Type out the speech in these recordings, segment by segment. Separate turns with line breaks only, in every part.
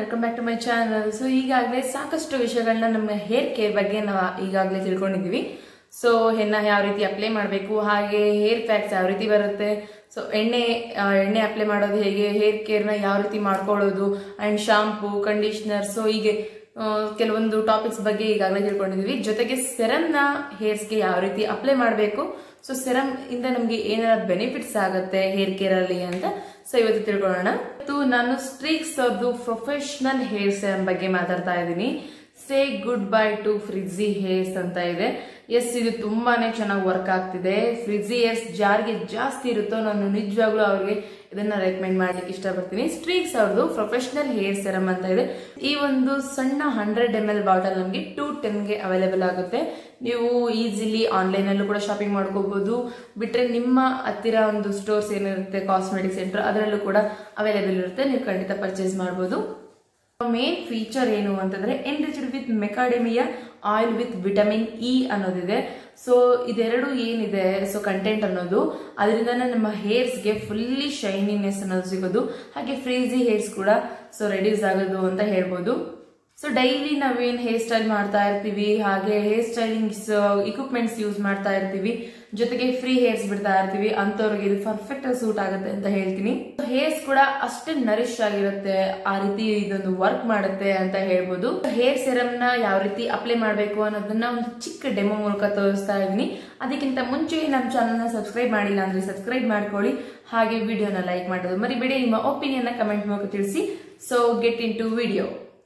welcome back to my channel so ಈಗಾಗಲೇ ಸಾಕಷ್ಟು ವಿಷಯಗಳನ್ನ ನಮ್ಮ ಹೇರ್ ಕೇರ್ ಬಗ್ಗೆ ನಾವು ಈಗಾಗಲೇ ತಿಳ್ಕೊಂಡಿದ್ದೀವಿ ಸೊ ಹೆನ್ನ ಯಾವ ರೀತಿ ಅಪ್ಲೈ ಮಾಡಬೇಕು ಹಾಗೆ ಹೇರ್ ಪ್ಯಾಕ್ಸ್ ಯಾವ ರೀತಿ ಬರುತ್ತೆ ಸೊ ಎಣ್ಣೆ ಆ, ಎಣ್ಣೆ ಅಪ್ಲೈ ಮಾಡೋದು ಹೇಗೆ ಹೇರ್ ಕೇರ್ನ ಯಾವ ರೀತಿ ಮಾಡ್ಕೊಳ್ಳೋದು ಆ್ಯಂಡ್ ಶಾಂಪೂ ಕಂಡೀಷ್ನರ್ ಸೊ ಹೀಗೆ ಆ, ಕೆಲವೊಂದು ಟಾಪಿಕ್ಸ್ ಬಗ್ಗೆ ಈಗಾಗಲೇ ತಿಳ್ಕೊಂಡಿದ್ವಿ ಜೊತೆಗೆ ಸೆರಮ್ನ ಹೇರ್ಸ್ಗೆ ಯಾವ ರೀತಿ ಅಪ್ಲೈ ಮಾಡಬೇಕು ಸೊ ಸೆರಮ್ ಇಂದ ನಮಗೆ ಏನಾರ ಬೆನಿಫಿಟ್ಸ್ ಆಗುತ್ತೆ ಹೇರ್ ಕೇರ್ ಅಲ್ಲಿ ಅಂತ ಸೊ ಇವತ್ತು ತಿಳ್ಕೊಳ್ಳೋಣ ಇವತ್ತು ನಾನು ಸ್ಟ್ರೀಕ್ಸ್ ಅವ್ರದ್ದು ಪ್ರೊಫೆಷನಲ್ ಹೇರ್ ಸೆರಮ್ ಬಗ್ಗೆ ಮಾತಾಡ್ತಾ ಇದ್ದೀನಿ say good bye to frizzy hairs ಅಂತ ಇದೆ ಎಸ್ ಇದು ತುಂಬಾನೇ ಚೆನ್ನಾಗಿ ವರ್ಕ್ ಆಗ್ತಿದೆ ಫ್ರಿಜಿ ಹೇರ್ಸ್ ಜಾರಿಗೆ ಜಾಸ್ತಿ ಇರುತ್ತೋ ನಾನು ನಿಜವಾಗ್ಲೂ ಅವ್ರಿಗೆ ಇದನ್ನ ರೆಕಮೆಂಡ್ ಮಾಡ್ಲಿಕ್ಕೆ ಇಷ್ಟಪಡ್ತೀನಿ ಸ್ಟ್ರೀಕ್ಸ್ ಅವ್ರದ್ದು ಪ್ರೊಫೆಷನಲ್ ಹೇರ್ ಸೆರಮ್ ಅಂತ ಇದೆ ಈ ಒಂದು ಸಣ್ಣ ಹಂಡ್ರೆಡ್ ಎಮ್ ಎಲ್ ಬಾಟಲ್ ನಮಗೆ ಟು ಟೆನ್ಗೆ ಅವೈಲೇಬಲ್ ಆಗುತ್ತೆ ನೀವು ಈಸಿಲಿ ಆನ್ಲೈನ್ ಅಲ್ಲೂ ಕೂಡ ಶಾಪಿಂಗ್ ಮಾಡ್ಕೋಬಹುದು ಬಿಟ್ರೆ ನಿಮ್ಮ ಹತ್ತಿರ ಒಂದು ಸ್ಟೋರ್ಸ್ ಏನಿರುತ್ತೆ ಕಾಸ್ಮೆಟಿಕ್ ಸೆಂಟರ್ ಅದರಲ್ಲೂ ಕೂಡ ಅವೈಲೇಬಲ್ ಇರುತ್ತೆ ನೀವು ಖಂಡಿತ ಪರ್ಚೇಸ್ ಮಾಡಬಹುದು ಮೇನ್ ಫೀಚರ್ ಏನು ಅಂತಂದ್ರೆ enriched with macadamia oil with vitamin E ಅನ್ನೋದಿದೆ ಸೊ ಇದೆರಡು ಏನಿದೆ ಸೊ ಕಂಟೆಂಟ್ ಅನ್ನೋದು ಅದರಿಂದನೇ ನಮ್ಮ ಹೇರ್ಸ್ಗೆ ಫುಲ್ಲಿ ಶೈನಿನೆಸ್ ಅನ್ನೋದು ಸಿಗೋದು ಹಾಗೆ ಫ್ರೀಸಿ ಹೇರ್ಸ್ ಕೂಡ ಸೊ ರೆಡ್ಯೂಸ್ ಆಗೋದು ಅಂತ ಹೇಳ್ಬೋದು ಸೊ ಡೈಲಿ ನಾವೇನ್ ಹೇರ್ ಸ್ಟೈಲ್ ಮಾಡ್ತಾ ಇರ್ತೀವಿ ಹಾಗೆ ಹೇರ್ ಸ್ಟೈಲಿಂಗ್ ಇಕ್ವಿಪ್ಮೆಂಟ್ಸ್ ಯೂಸ್ ಮಾಡ್ತಾ ಇರ್ತೀವಿ ಜೊತೆಗೆ ಫ್ರೀ ಹೇರ್ಸ್ ಬಿಡ್ತಾ ಇರ್ತೀವಿ ಅಂತವ್ರಿಗೆ ಇದು ಪರ್ಫೆಕ್ಟ್ ಆಗಿ ಸೂಟ್ ಆಗುತ್ತೆ ಅಂತ ಹೇಳ್ತೀನಿ ಹೇರ್ಸ್ ಕೂಡ ಅಷ್ಟೇ ನರಿಶ್ ಆಗಿರುತ್ತೆ ಆ ರೀತಿ ಇದೊಂದು ವರ್ಕ್ ಮಾಡುತ್ತೆ ಅಂತ ಹೇಳ್ಬೋದು ಹೇರ್ ಸೆರಮ್ ನ ಯಾವ ರೀತಿ ಅಪ್ಲೈ ಮಾಡಬೇಕು ಅನ್ನೋದನ್ನ ಒಂದು ಚಿಕ್ಕ ಡೆಮೋ ಮೂಲಕ ತೋರಿಸ್ತಾ ಇದೀನಿ ಅದಕ್ಕಿಂತ ಮುಂಚೆ ನಮ್ಮ ಚಾನಲ್ ನ ಸಬ್ಸ್ಕ್ರೈಬ್ ಮಾಡಿಲ್ಲ ಅಂದ್ರೆ ಸಬ್ಸ್ಕ್ರೈಬ್ ಮಾಡ್ಕೊಳ್ಳಿ ಹಾಗೆ ವಿಡಿಯೋನ ಲೈಕ್ ಮಾಡೋದು ಮರಿಬೇಡಿ ನಿಮ್ಮ ಒಪಿನಿಯನ್ ಕಮೆಂಟ್ ಮೂಲಕ ತಿಳಿಸಿ so get into video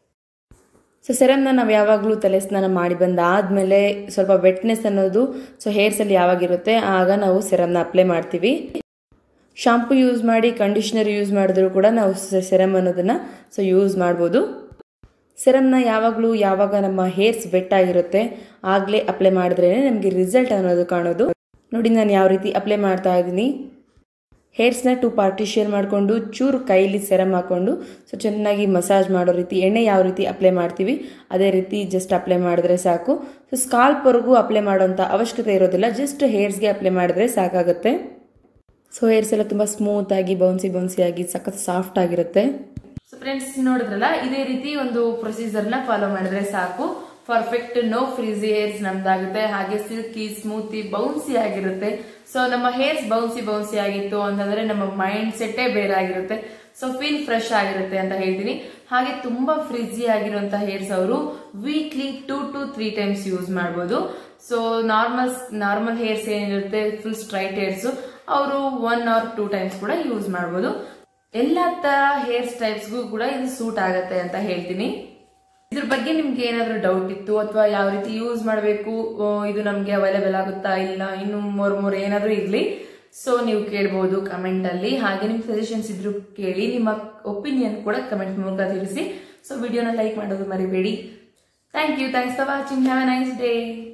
so ಸೆರಮ್ನ ನಾವು ಯಾವಾಗಲೂ ತಲೆ ಸ್ನಾನ ಮಾಡಿ ಬಂದಾದಮೇಲೆ ಸ್ವಲ್ಪ ವೆಟ್ನೆಸ್ ಅನ್ನೋದು ಸೊ ಹೇರ್ಸಲ್ಲಿ ಯಾವಾಗಿರುತ್ತೆ ಆಗ ನಾವು ಸೆರಮ್ನ ಅಪ್ಲೈ ಮಾಡ್ತೀವಿ ಶಾಂಪು ಯೂಸ್ ಮಾಡಿ ಕಂಡೀಷ್ನರ್ ಯೂಸ್ ಮಾಡಿದ್ರು ಕೂಡ ನಾವು ಸೆರಮ್ ಅನ್ನೋದನ್ನು ಸೊ ಯೂಸ್ ಮಾಡ್ಬೋದು ಸೆರಮ್ನ ಯಾವಾಗಲೂ ಯಾವಾಗ ನಮ್ಮ ಹೇರ್ಸ್ ವೆಟ್ ಆಗಿರುತ್ತೆ ಆಗಲೇ ಅಪ್ಲೈ ಮಾಡಿದ್ರೇ ನಮಗೆ ರಿಸಲ್ಟ್ ಅನ್ನೋದು ಕಾಣೋದು ನೋಡಿ ನಾನು ಯಾವ ರೀತಿ ಅಪ್ಲೈ ಮಾಡ್ತಾ ಇದ್ದೀನಿ ಹೇರ್ಸ್ನ ಟು ಪಾರ್ಟಿಷಿಯನ್ ಮಾಡಿಕೊಂಡು ಚೂರು ಕೈಲಿ ಸೆರಮ್ ಹಾಕೊಂಡು ಸೊ ಚೆನ್ನಾಗಿ ಮಸಾಜ್ ಮಾಡೋ ರೀತಿ ಎಣ್ಣೆ ಯಾವ ರೀತಿ ಅಪ್ಲೈ ಮಾಡ್ತೀವಿ ಅದೇ ರೀತಿ ಜಸ್ಟ್ ಅಪ್ಲೈ ಮಾಡಿದ್ರೆ ಸಾಕು ಸೊ ಸ್ಕಾಲ್ಪ್ವರೆಗೂ ಅಪ್ಲೈ ಮಾಡೋಂಥ ಅವಶ್ಯಕತೆ ಇರೋದಿಲ್ಲ ಜಸ್ಟ್ ಹೇರ್ಸ್ಗೆ ಅಪ್ಲೈ ಮಾಡಿದ್ರೆ ಸಾಕಾಗುತ್ತೆ ಸೊ ಹೇರ್ಸ್ ಎಲ್ಲ ತುಂಬ ಸ್ಮೂತ್ ಆಗಿ ಬೌನ್ಸಿ ಬೌನ್ಸಿ ಆಗಿ ಸಖತ್ ಸಾಫ್ಟ್ ಆಗಿರುತ್ತೆ ಸೊ ಫ್ರೆಂಡ್ಸ್ ನೋಡಿದ್ರಲ್ಲ ಇದೇ ರೀತಿ ಒಂದು ಪ್ರೊಸೀಜರ್ನ ಫಾಲೋ ಮಾಡಿದ್ರೆ ಸಾಕು ಪರ್ಫೆಕ್ಟ್ ನೋ ಫ್ರೀಸಿ ಹೇರ್ಸ್ ನಮ್ದಾಗುತ್ತೆ ಹಾಗೆ ಸಿಲ್ಕಿ ಸ್ಮೂತಿ ಬೌನ್ಸಿ ಆಗಿರುತ್ತೆ ಸೊ ನಮ್ಮ ಹೇರ್ಸ್ ಬೌನ್ಸಿ ಬೌನ್ಸಿ ಆಗಿತ್ತು ಅಂತಂದ್ರೆ ನಮ್ಮ ಮೈಂಡ್ ಸೆಟ್ಟೇ ಬೇರೆ ಆಗಿರುತ್ತೆ ಸೊ ಫೀಲ್ ಫ್ರೆಶ್ ಆಗಿರುತ್ತೆ ಅಂತ ಹೇಳ್ತೀನಿ ಹಾಗೆ ತುಂಬಾ ಫ್ರಿಜಿ ಆಗಿರುವಂತಹ ಹೇರ್ಸ್ ಅವರು weekly two to three times use ಮಾಡ್ಬೋದು ಸೊ ನಾರ್ಮಲ್ ನಾರ್ಮಲ್ ಹೇರ್ಸ್ ಏನಿರುತ್ತೆ ಫುಲ್ ಸ್ಟ್ರೈಟ್ ಹೇರ್ಸ್ ಅವರು ಒನ್ ಆರ್ ಟೂ ಟೈಮ್ಸ್ ಕೂಡ ಯೂಸ್ ಮಾಡ್ಬೋದು ಎಲ್ಲ ತರ ಹೇರ್ ಸ್ಟೈಲ್ಸ್ಗೂ ಕೂಡ ಇದು ಸೂಟ್ ಆಗತ್ತೆ ಅಂತ ಹೇಳ್ತೀನಿ ಇದ್ರ ಬಗ್ಗೆ ನಿಮ್ಗೆ ಏನಾದ್ರು ಡೌಟ್ ಇತ್ತು ಅಥವಾ ಯಾವ ರೀತಿ ಯೂಸ್ ಮಾಡಬೇಕು ಇದು ನಮ್ಗೆ ಅವೈಲೇಬಲ್ ಆಗುತ್ತಾ ಇಲ್ಲ ಇನ್ನು ಮೂರ್ ಮೂರ್ ಏನಾದ್ರೂ ಇರ್ಲಿ ಸೊ ನೀವು ಕೇಳ್ಬೋದು ಕಮೆಂಟ್ ಅಲ್ಲಿ ಹಾಗೆ ನಿಮ್ ಸಜೆಷನ್ಸ್ ಇದ್ರು ಕೇಳಿ ನಿಮ್ಮ ಒಪಿನಿಯನ್ ಕೂಡ ಕಮೆಂಟ್ ಮೂಲಕ ತಿಳಿಸಿ ಸೊ ವಿಡಿಯೋನ ಲೈಕ್ ಮಾಡೋದು ಮರಿಬೇಡಿ thank you thanks for watching have a nice day